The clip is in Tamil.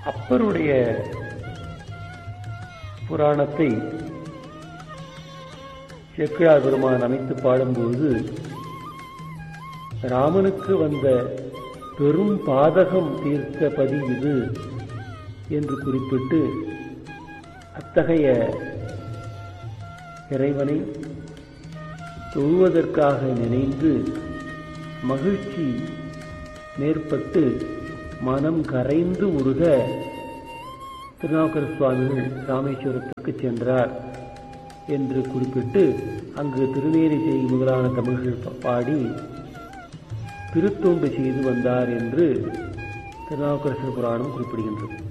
அப்பருடைய புராணத்தை செக்கிழார் பெருமான் அமைத்து பாடும்போது ராமனுக்கு வந்த பெரும் பாதகம் தீர்த்த பதி இது என்று குறிப்பிட்டு அத்தகைய இறைவனை தொழுவதற்காக நினைந்து மகிழ்ச்சி மேற்பட்டு மனம் கரைந்து உருக திருநாவுக்கர சுவாமிகள் ராமேஸ்வரத்துக்கு சென்றார் என்று குறிப்பிட்டு அங்கு திருநேரி செய்தி முதலான தமிழ்கள் பாடி திருத்தொண்டு செய்து வந்தார் என்று திருநாவுக்கரசர் புராணம் குறிப்பிடுகின்றது